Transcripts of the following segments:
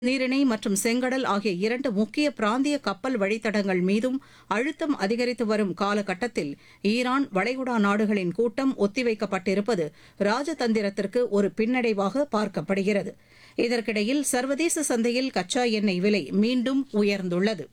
நீரிணை மற்றும் செங்கடல் ஆகிய இரண்டு முக்கிய பிராந்திய கப்பல் வழித்தடங்கள் மீதும் அழுத்தம் அதிகரித்து வரும் காலகட்டத்தில் ஈரான் வளைகுடா நாடுகளின் கூட்டம் ஒத்திவைக்கப்பட்டிருப்பது ராஜதந்திரத்திற்கு ஒரு பின்னடைவாக பார்க்கப்படுகிறது இதற்கிடையில் சர்வதேச சந்தையில் கச்சா எண்ணெய் விலை மீண்டும் உயர்ந்துள்ளது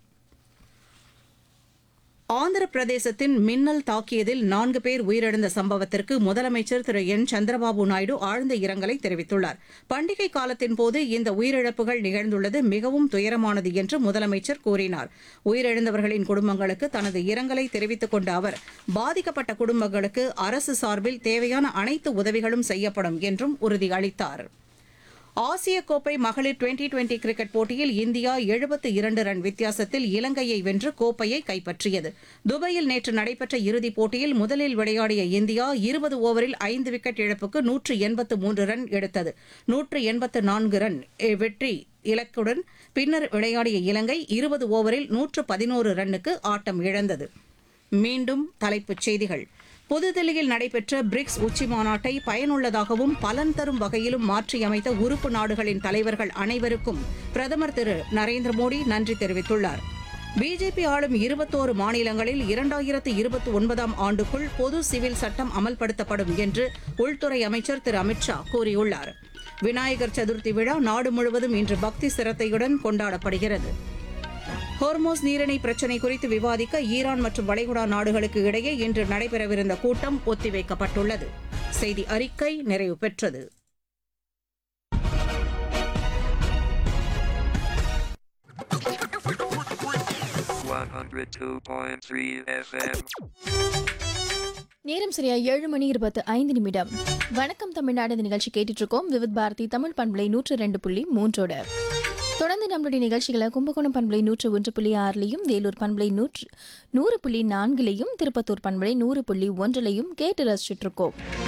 ஆந்திர பிரதேசத்தின் மின்னல் தாக்கியதில் நான்கு பேர் உயிரிழந்த சம்பவத்திற்கு முதலமைச்சர் திரு என் சந்திரபாபு நாயுடு ஆழ்ந்த இரங்கலை தெரிவித்துள்ளார் பண்டிகை காலத்தின் போது இந்த உயிரிழப்புகள் நிகழ்ந்துள்ளது மிகவும் துயரமானது என்று முதலமைச்சர் கூறினார் உயிரிழந்தவர்களின் குடும்பங்களுக்கு தனது இரங்கலை தெரிவித்துக் கொண்ட அவர் பாதிக்கப்பட்ட குடும்பங்களுக்கு அரசு சார்பில் தேவையான அனைத்து உதவிகளும் செய்யப்படும் என்றும் உறுதியளித்தார் ஆசிய கோப்பை மகளிர் டுவெண்டி டுவெண்டி கிரிக்கெட் போட்டியில் இந்தியா எழுபத்து இரண்டு ரன் வித்தியாசத்தில் இலங்கையை வென்று கோப்பையை கைப்பற்றியது துபாயில் நேற்று நடைபெற்ற இறுதிப் போட்டியில் முதலில் விளையாடிய இந்தியா இருபது ஓவரில் ஐந்து விக்கெட் இழப்புக்கு நூற்று எண்பத்து மூன்று ரன் எடுத்தது நூற்று எண்பத்து நான்கு ரன் எ, வெற்றி இலக்குடன் பின்னர் விளையாடிய இலங்கை இருபது ஓவரில் நூற்று பதினோரு ரன்னுக்கு ஆட்டம் இழந்தது மீண்டும் தலைப்புச் செய்திகள் புதுதில்லியில் நடைபெற்ற பிரிக்ஸ் உச்சி மாநாட்டை பயனுள்ளதாகவும் பலன் தரும் வகையிலும் மாற்றியமைத்த உறுப்பு நாடுகளின் தலைவர்கள் அனைவருக்கும் பிரதமர் திரு நரேந்திர மோடி நன்றி தெரிவித்துள்ளார் பிஜேபி ஆளும் இருபத்தோரு மாநிலங்களில் இரண்டாயிரத்து இருபத்தி ஒன்பதாம் ஆண்டுக்குள் பொது சிவில் சட்டம் அமல்படுத்தப்படும் என்று உள்துறை அமைச்சர் திரு அமித்ஷா கூறியுள்ளார் விநாயகர் சதுர்த்தி விழா நாடு முழுவதும் இன்று பக்தி சிரத்தையுடன் கொண்டாடப்படுகிறது ஹோர்மோஸ் நீரிணை பிரச்சினை குறித்து விவாதிக்க ஈரான் மற்றும் வளைகுடா நாடுகளுக்கு இடையே இன்று நடைபெறவிருந்த கூட்டம் ஒத்திவைக்கப்பட்டுள்ளது செய்தி அறிக்கை நிறைவு பெற்றது One hundred two point three FM. நேரம் சரியா ஏழு மணி இருபத்து ஐந்து நிமிடம் வணக்கம் தமிழ்நாடு இந்த நிகழ்ச்சி கேட்டுட்டு இருக்கோம் விவித் பாரதி தமிழ் பண்பலை நூற்று ரெண்டு புள்ளி மூன்றோட தொடர்ந்து நம்மளுடைய நிகழ்ச்சிகளை கும்பகோணம் பண்பலை நூற்று ஒன்று புள்ளி ஆறுலையும் வேலூர் பண்பலை நூற்று நூறு புள்ளி நான்குலையும் திருப்பத்தூர் பண்பலை நூறு புள்ளி ஒன்றுலையும் கேட்டு ரசிச்சுட்டு இருக்கோம்